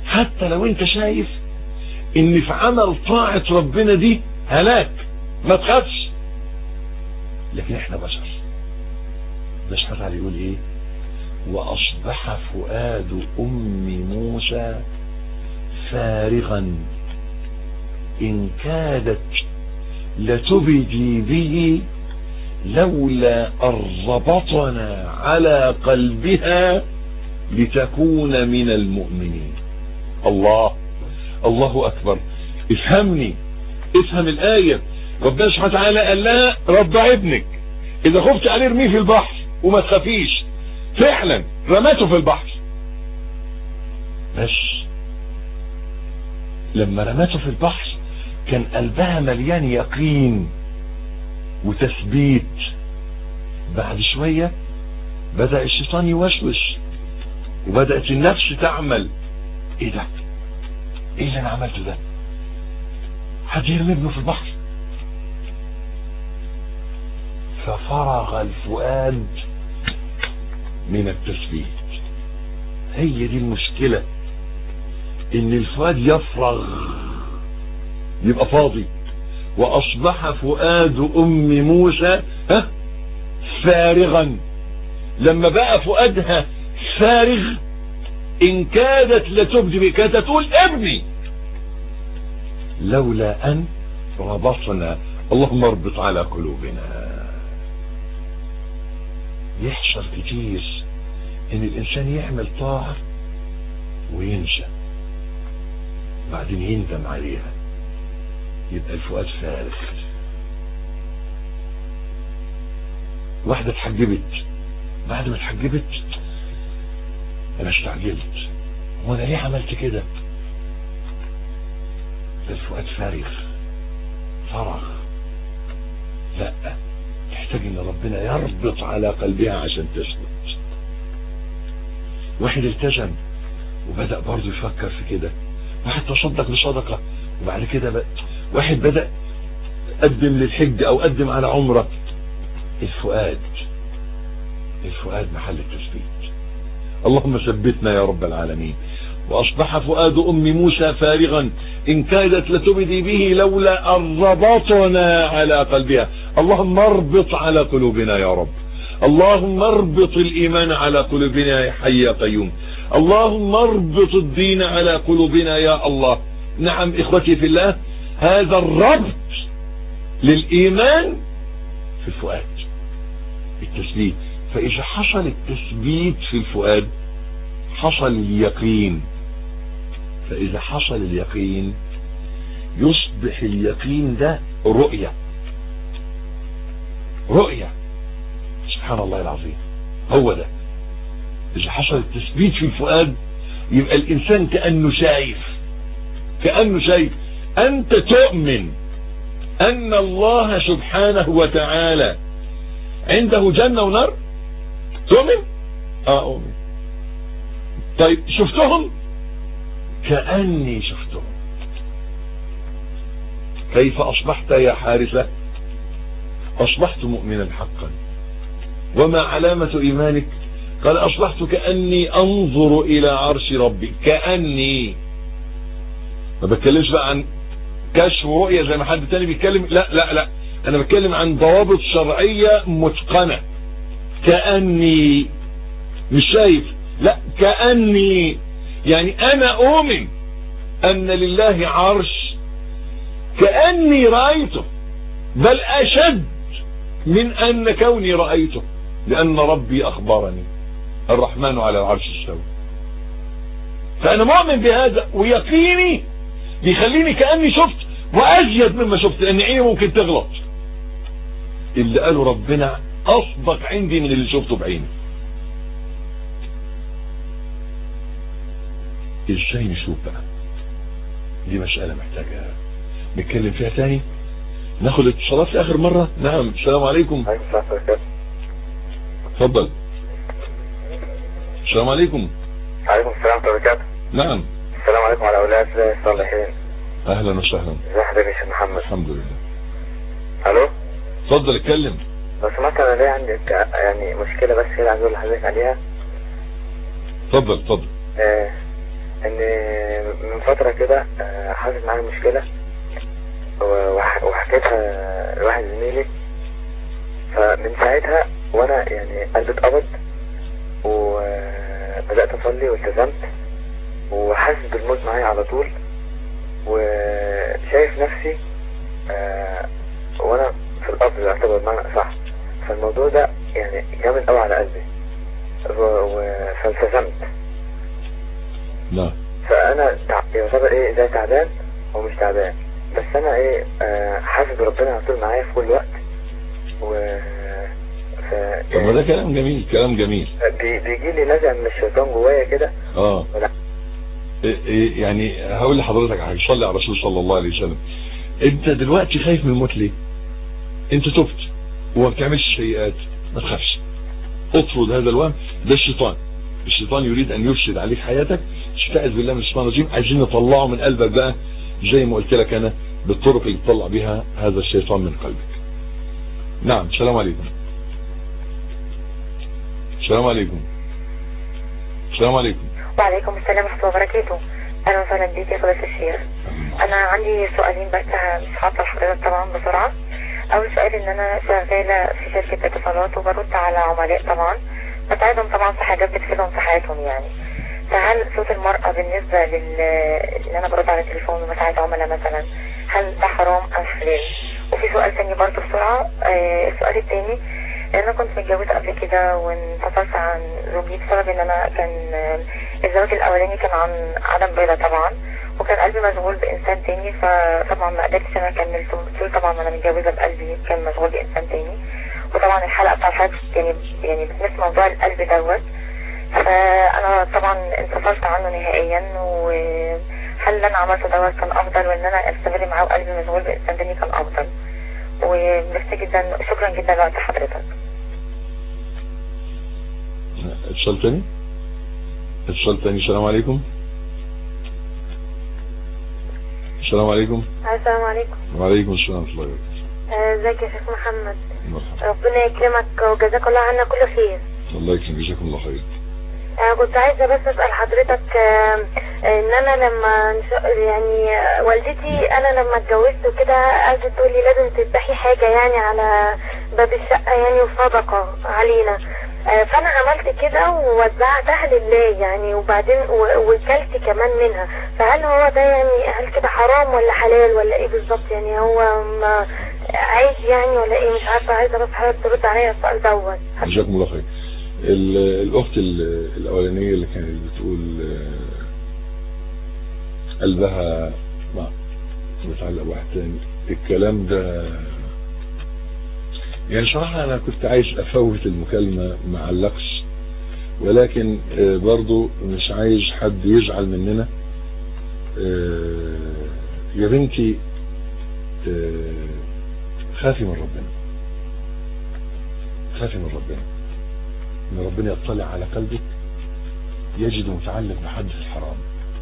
حتى لو انت شايف ان في عمل طاعة ربنا دي هلاك ما تخافش لكن احنا بشر مش تعالى يقول ايه واصبح فؤاد ام موسى فارغا ان كادت لتبدي به لولا ان ربطنا على قلبها لتكون من المؤمنين الله الله اكبر افهمني افهم الايه ربنا سبحانه وتعالى قال لها رضع ابنك اذا خفت عليه ارميه في البحر وما تخافيش فعلا رمته في البحر بس لما رمته في البحر كان قلبها مليان يقين وتثبيت بعد شوية بدأ الشيطان يوسوس وبدأت النفس تعمل ايه ده ايه اللي انا عملته ده حد يرمي ابنه في البحر ففرغ الفؤاد من التثبيت هي دي المشكلة ان الفؤاد يفرغ يبقى فاضي واصبح فؤاد ام موسى ها فارغا لما بقى فؤادها فارغ ان كادت لتبدي به كانت تقول ابني لولا ان ربطنا اللهم اربط على قلوبنا يحصل كتير ان الانسان يعمل طاعة وينسى بعدين يندم عليها يبقى الفؤاد فارغ واحدة اتحجبت بعد ما اتحجبت انا استعجلت هو انا ليه عملت كده ده الفؤاد فارغ فرغ لا تحتاج ان ربنا يربط على قلبها عشان تثبت واحد التزم وبدأ برضه يفكر في كده واحد تصدق بصدقة وبعد كده بقى واحد بدأ قدم للحج او قدم على عمرة الفؤاد الفؤاد محل التثبيت اللهم ثبتنا يا رب العالمين واصبح فؤاد ام موسى فارغا ان كادت لتبدي به لولا ان ربطنا على قلبها اللهم اربط على قلوبنا يا رب اللهم اربط الايمان على قلوبنا يا حي يا قيوم اللهم اربط الدين على قلوبنا يا الله نعم اخوتي في الله هذا الربط للايمان في الفؤاد التثبيت فاذا حصل التثبيت في الفؤاد حصل اليقين فاذا حصل اليقين يصبح اليقين ده رؤية رؤية سبحان الله العظيم هو ده اذا حصل التثبيت في الفؤاد يبقى الانسان كأنه شايف كأنه شايف انت تؤمن ان الله سبحانه وتعالى عنده جنة ونار تؤمن اه اؤمن طيب شفتهم كأني شفتهم كيف اصبحت يا حارثة اصبحت مؤمنا حقا وما علامة ايمانك قال اصبحت كأني انظر الى عرش ربي كأني ما بتكلمش بقى عن كشف ورؤية زي ما حد تاني بيتكلم لا لا لا انا بتكلم عن ضوابط شرعية متقنة كأني مش شايف لا كأني يعني انا اؤمن ان لله عرش كأني رأيته بل اشد من ان كوني رأيته لان ربي اخبرني الرحمن على العرش استوى فانا مؤمن بهذا ويقيني بيخليني كأني شفت وازيد مما شفت لان عيني ممكن تغلط اللي قاله ربنا اصدق عندي من اللي شفته بعيني ازاي نشوف بقى دي مسألة محتاجة نتكلم فيها تاني ناخد اتصالات في اخر مرة نعم السلام عليكم عليكم السلام ورحمة الله اتفضل السلام عليكم عليكم السلام ورحمة الله وبركاته نعم السلام عليكم على أولاد الله الصالحين اهلا وسهلا ازي حضرتك يا شيخ محمد الحمد لله الو اتفضل اتكلم لو سمحت انا ليا عندي ك- يعني مشكلة بس كده عايز اقول لحضرتك عليها اتفضل اتفضل آه ان من فترة كده آه، حصلت معايا مشكلة و- وح- وحكيتها لواحد زميلي فمن ساعتها وانا يعني قلبي اتقبض وبدأت اصلي والتزمت وحاسس بالموت معايا على طول وشايف نفسي آه، وانا في القبر يعتبر بمعنى اصح فالموضوع ده يعني جامد قوي على قلبي و- و- فالتزمت نعم فانا تع- يعتبر ايه زي تعبان ومش تعبان بس انا ايه آه، حاسس بربنا على طول معايا في كل وقت و ف... طب ما ده كلام جميل كلام جميل بي- بيجي لي نزع من الشيطان جوايا كده اه ولا إيه- إيه يعني هقول لحضرتك حاجه صلي على الرسول صلى الله عليه وسلم انت دلوقتي خايف من الموت ليه انت تبت وما بتعملش سيئات ما تخافش اطرد هذا الوهم ده الشيطان الشيطان يريد ان يفسد عليك حياتك استعذ بالله من الشيطان الرجيم عايزين نطلعه من قلبك بقى زي ما قلت لك انا بالطرق اللي تطلع بها هذا الشيطان من قلبك نعم السلام عليكم السلام عليكم السلام عليكم وعليكم السلام ورحمة الله وبركاته أهلا وسهلا بيك يا فضيلة الشيخ أنا عندي سؤالين بس مش هعطل حضرتك طبعا بسرعة أول سؤال إن أنا شغالة في شركة اتصالات وبرد على عملاء طبعا بساعدهم طبعا في حاجات بتفيدهم في حياتهم يعني فهل صوت المرأة بالنسبة لل إن أنا برد على التليفون وبساعد عملاء مثلا هل ده حرام أم حلال؟ وفي سؤال تاني برضه بسرعة آه، السؤال التاني انا كنت متجوزة قبل كده وانفصلت عن زوجي بسبب ان انا كان الزواج الاولاني كان عن عدم رضا طبعا وكان قلبي مشغول بانسان تاني فطبعا ما قدرتش انا كملته قلت طبعا ما انا متجوزة بقلبي كان مشغول بانسان تاني وطبعا الحلقة بتاع الحاج يعني يعني بتمس موضوع القلب دوت فانا طبعا انفصلت عنه نهائيا وهل اللي انا عملته دوت كان افضل وان انا استمر معاه وقلبي مشغول بانسان تاني كان افضل وميرسي جدا شكرا جدا لوقت حضرتك اتصال تاني اتصال تاني السلام عليكم السلام عليكم السلام عليكم وعليكم السلام ورحمة الله وبركاته آه، ازيك يا شيخ محمد مرحبا ربنا يكرمك وجزاك الله عنا كل خير الله يكرمك جزاكم الله خير انا كنت عايزه بس اسال حضرتك آه، ان انا لما إن شاء- يعني آه، والدتي انا لما اتجوزت وكده قعدت تقول لي لازم تذبحي حاجه يعني على باب الشقه يعني وصدقه علينا آه، فانا عملت كده ووزعتها لله يعني وبعدين و- وكلت كمان منها فهل هو ده يعني هل كده حرام ولا حلال ولا ايه بالظبط يعني هو ما عادي يعني ولا ايه مش عارفه عايزه بس حضرتك ترد عليا السؤال دوت جزاكم الله خير ال- الاخت ال- الاولانيه اللي كانت بتقول آه، قلبها ما متعلق بواحد تاني الكلام ده يعني صراحة انا كنت عايز افوت المكالمة ما علقش ولكن آه، برضو مش عايز حد يزعل مننا آه، يا بنتي آه، خافي من ربنا خافي من ربنا ان ربنا يطلع على قلبك يجد متعلق بحدث الحرام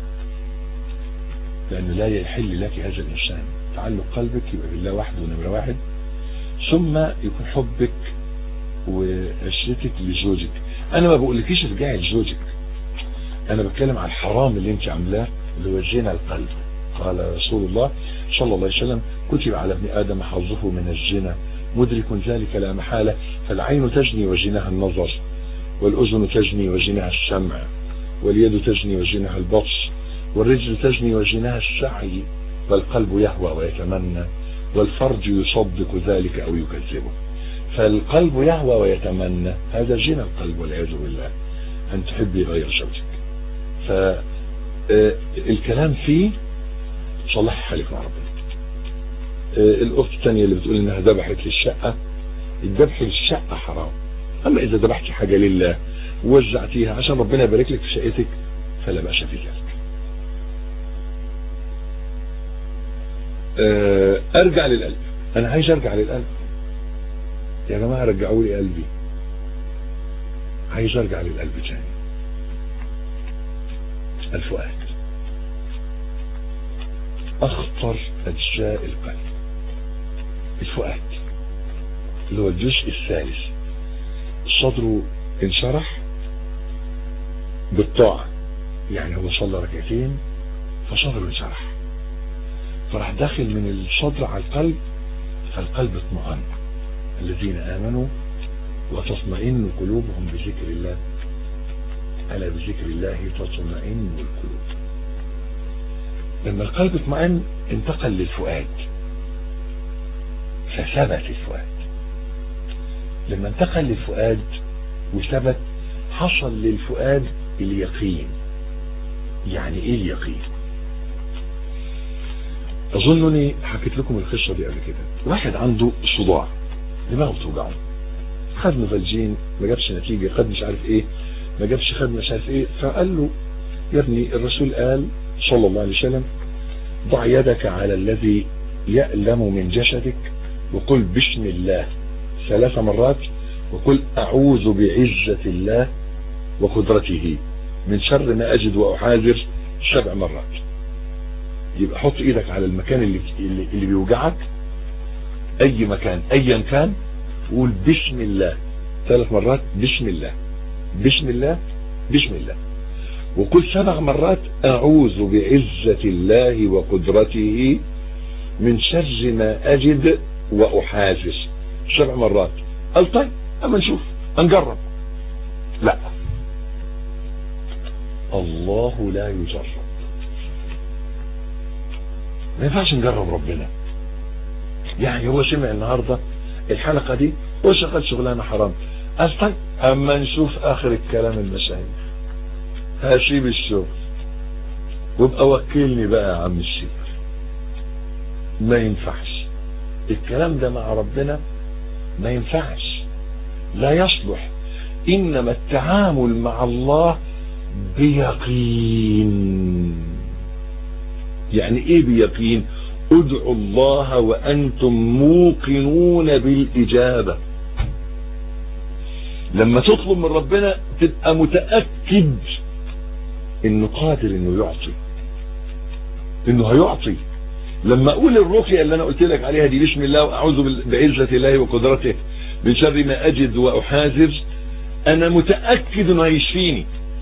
لأنه لا يحل لك هذا الإنسان تعلق قلبك يبقى بالله وحده نمرة واحد ثم يكون حبك وعشرتك لزوجك أنا ما بقولكيش ارجعي لزوجك أنا بتكلم على الحرام اللي أنت عاملاه اللي هو زنا القلب قال رسول الله صلى الله عليه وسلم كتب على ابن آدم حظه من الزنا مدرك ذلك لا محالة فالعين تجني وزنها النظر والأذن تجني وزنها السمع واليد تجني وزنها البطش والرجل تجني وزنها السعي والقلب يهوى ويتمنى والفرج يصدق ذلك أو يكذبه فالقلب يهوى ويتمنى هذا زنا القلب والعياذ بالله أن تحبي غير زوجك فالكلام فيه صلح حالك مع ربنا آه، الأخت الثانية اللي بتقول إنها ذبحت للشقة الذبح للشقة حرام أما إذا ذبحتي حاجة لله ووزعتيها عشان ربنا يبارك لك في شقتك فلا بأس في ذلك آه، أرجع للقلب أنا عايز أرجع للقلب يا جماعة رجعوا لي قلبي عايز أرجع للقلب تاني الفؤاد أخطر أجزاء القلب الفؤاد اللي هو الجزء الثالث صدره انشرح بالطاعة يعني هو صلى ركعتين فصدره انشرح فراح داخل من الصدر على القلب فالقلب اطمئن الذين آمنوا وتطمئن قلوبهم بذكر الله ألا بذكر الله تطمئن القلوب لما القلب اطمئن انتقل للفؤاد فثبت الفؤاد لما انتقل للفؤاد وثبت حصل للفؤاد اليقين يعني ايه اليقين اظنني حكيت لكم القصه دي قبل كده واحد عنده صداع دماغه بتوجعه خد نوفالجين ما جابش نتيجه خد مش عارف ايه ما جابش خد مش عارف ايه فقال له يا ابني الرسول قال صلى الله عليه وسلم ضع يدك على الذي يألم من جسدك وقل بسم الله ثلاث مرات وقل أعوذ بعزة الله وقدرته من شر ما أجد وأحاذر سبع مرات يبقى حط ايدك على المكان اللي, اللي, اللي بيوجعك اي مكان ايا كان وقول بسم الله ثلاث مرات بسم الله بسم الله بسم الله وقل سبع مرات اعوذ بعزة الله وقدرته من شر ما اجد واحاذر سبع مرات قال طيب اما نشوف نجرب لا الله لا يجرب ما ينفعش نجرب ربنا يعني هو سمع النهارده الحلقه دي هو شغال شغلانه حرام قال طيب اما نشوف اخر الكلام المشايخ هسيب الشغل وابقى وكلني بقى يا عم الشيخ ما ينفعش الكلام ده مع ربنا ما ينفعش لا يصلح انما التعامل مع الله بيقين يعني ايه بيقين ادعوا الله وانتم موقنون بالاجابة لما تطلب من ربنا تبقى متأكد انه قادر انه يعطي انه هيعطي لما اقول الرقية اللي انا قلت لك عليها دي بسم الله واعوذ بعزة الله وقدرته من شر ما اجد واحاذر انا متأكد انه هيشفيني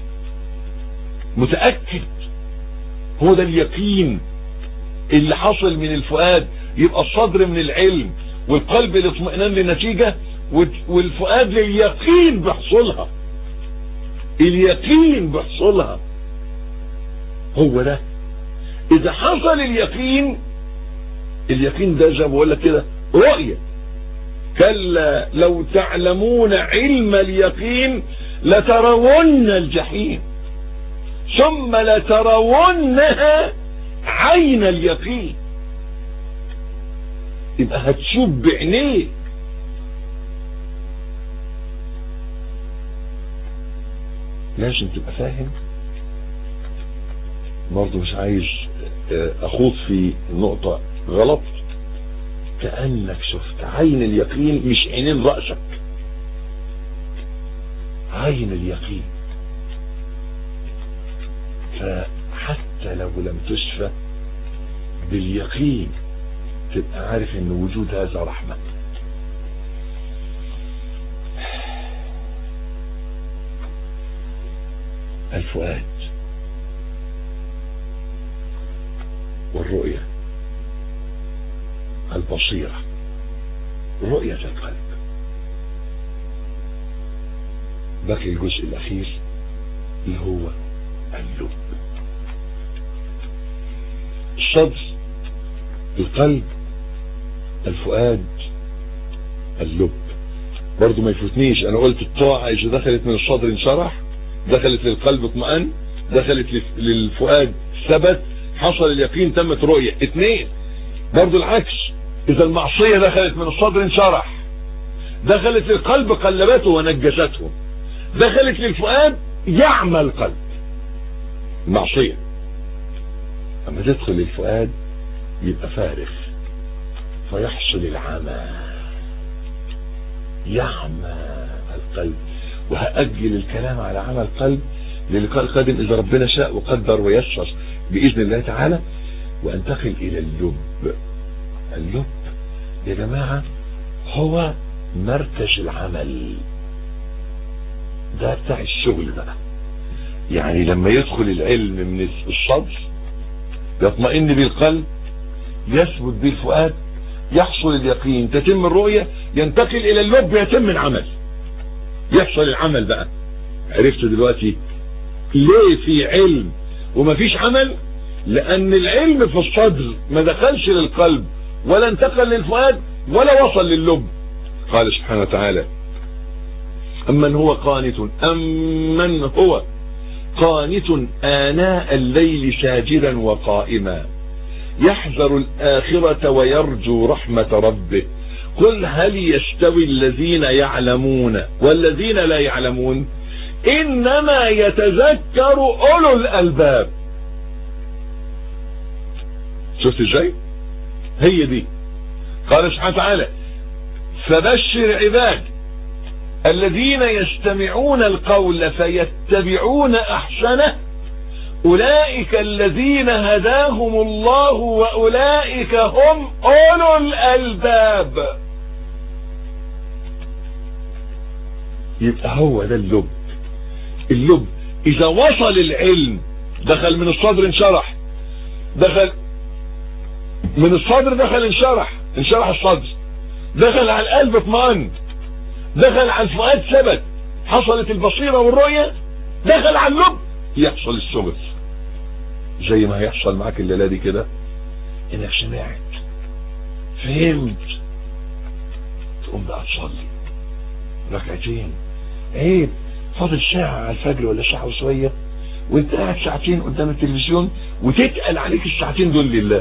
متأكد هو ده اليقين اللي حصل من الفؤاد يبقى الصدر من العلم والقلب الاطمئنان للنتيجة والفؤاد لليقين بحصولها اليقين بحصولها هو ده اذا حصل اليقين اليقين ده زي ما بقول لك كده رؤية كلا لو تعلمون علم اليقين لترون الجحيم ثم لترونها عين اليقين يبقى هتشوف بعينيه لازم تبقى فاهم برضه مش عايز اخوض في نقطة غلط كأنك شفت عين اليقين مش عينين رأسك عين اليقين فحتى لو لم تشفى باليقين تبقى عارف ان وجود هذا رحمة الفؤاد والرؤية البصيرة رؤية القلب بقي الجزء الأخير اللي هو اللب الصدر القلب الفؤاد اللب برضو ما يفوتنيش انا قلت الطاعة اذا دخلت من الصدر انشرح دخلت للقلب اطمئن دخلت للفؤاد ثبت حصل اليقين تمت رؤية اثنين برضو العكس اذا المعصية دخلت من الصدر انشرح دخلت للقلب قلبته ونجسته دخلت للفؤاد يعمى القلب المعصية اما تدخل الفؤاد يبقى فارغ فيحصل العمى يعمى القلب وهأجل الكلام على عمى القلب للقاء القادم إذا ربنا شاء وقدر ويسر بإذن الله تعالى وانتقل إلى اللب اللب يا جماعة هو مركز العمل ده بتاع الشغل بقى يعني لما يدخل العلم من الصدر يطمئن بالقلب يثبت بالفؤاد يحصل اليقين تتم الرؤية ينتقل الى اللب يتم العمل يحصل العمل بقى عرفت دلوقتي ليه في علم ومفيش عمل لان العلم في الصدر ما دخلش للقلب ولا انتقل للفؤاد ولا وصل للب قال سبحانه وتعالى أمن هو قانت أمن هو قانت آناء الليل ساجدا وقائما يحذر الآخرة ويرجو رحمة ربه قل هل يستوي الذين يعلمون والذين لا يعلمون إنما يتذكر أولو الألباب شفت ازاي هي دي قال سبحانه وتعالى فبشر عباد الذين يستمعون القول فيتبعون احسنه اولئك الذين هداهم الله واولئك هم اولو الالباب يبقى هو ده اللب اللب اذا وصل العلم دخل من الصدر انشرح دخل من الصدر دخل انشرح انشرح الصدر دخل على القلب اطمئن دخل على الفؤاد ثبت حصلت البصيرة والرؤية دخل على اللب يحصل الثبت زي ما هيحصل معاك الليلة دي كده انك سمعت فهمت تقوم بقى تصلي ركعتين عيب فاضل ساعة على الفجر ولا ساعة وشوية وانت قاعد ساعتين قدام التلفزيون وتتقل عليك الساعتين دول لله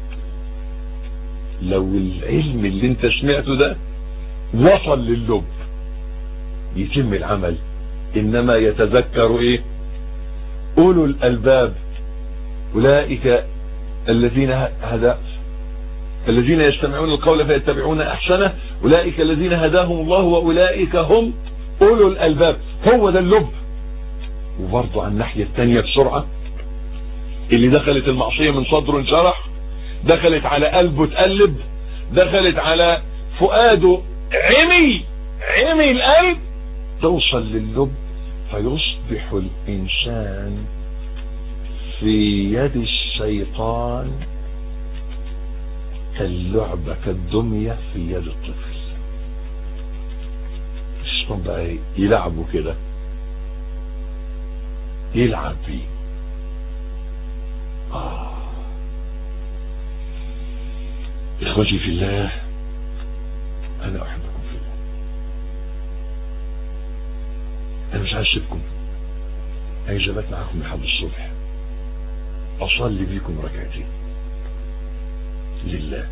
لو العلم اللي انت سمعته ده وصل للب يتم العمل انما يتذكر ايه اولو الالباب اولئك الذين هدى الذين يستمعون القول فيتبعون احسنه اولئك الذين هداهم الله واولئك هم اولو الالباب هو ده اللب وبرضه على الناحية التانية بسرعة اللي دخلت المعصية من صدره انشرح دخلت على قلبه تقلب دخلت على فؤاده عمي عمي القلب توصل للب فيصبح الإنسان في يد الشيطان كاللعبة كالدمية في يد الطفل الشيطان بقى يلعبوا كده يلعب بيه آه. إخوتي في الله أنا أحبكم في الله أنا مش عايز أسيبكم عايز أبات معاكم لحد الصبح أصلي بيكم ركعتين لله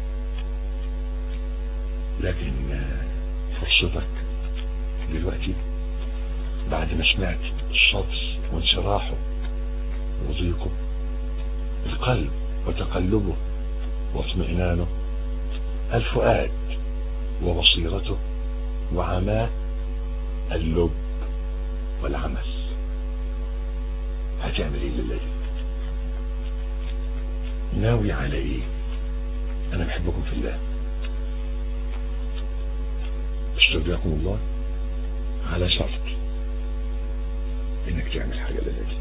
لكن فرصتك دلوقتي بعد ما سمعت الصدر وانشراحه وضيقه القلب وتقلبه واطمئنانه الفؤاد وبصيرته وعماه اللب والعمل هتعمل ايه لله ناوي على ايه انا بحبكم في الله استودعكم الله على شرط انك تعمل حاجة لله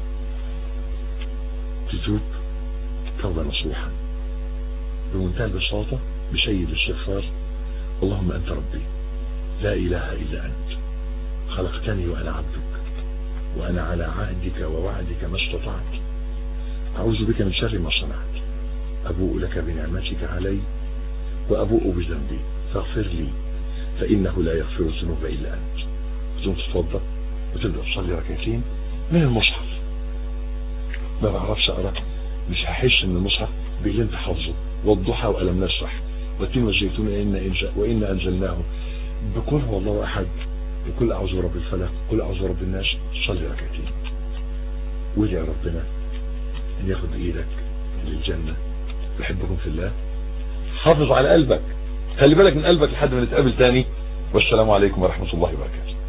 تتوب توبة نصوحة بمنتهى البساطة بسيد الاستغفار اللهم انت ربي لا اله الا انت خلقتني وانا عبدك وانا على عهدك ووعدك ما استطعت اعوذ بك من شر ما صنعت ابوء لك بنعمتك علي وابوء بذنبي فاغفر لي فانه لا يغفر الذنوب الا انت تقوم تتوضا وتبدا تصلي ركعتين من المصحف ما بعرفش اقرا مش هحس ان المصحف باللي انت حافظه والضحى والم نشرح والتين والزيتون إن إنشاء وإن أنزلناه بكل هو الله أحد وكل أعوذ برب الفلق كل أعوذ برب الناس صلي ركعتين وادعي ربنا أن ياخد بإيدك للجنة بحبكم في الله حافظ على قلبك خلي بالك من قلبك لحد ما نتقابل تاني والسلام عليكم ورحمة الله وبركاته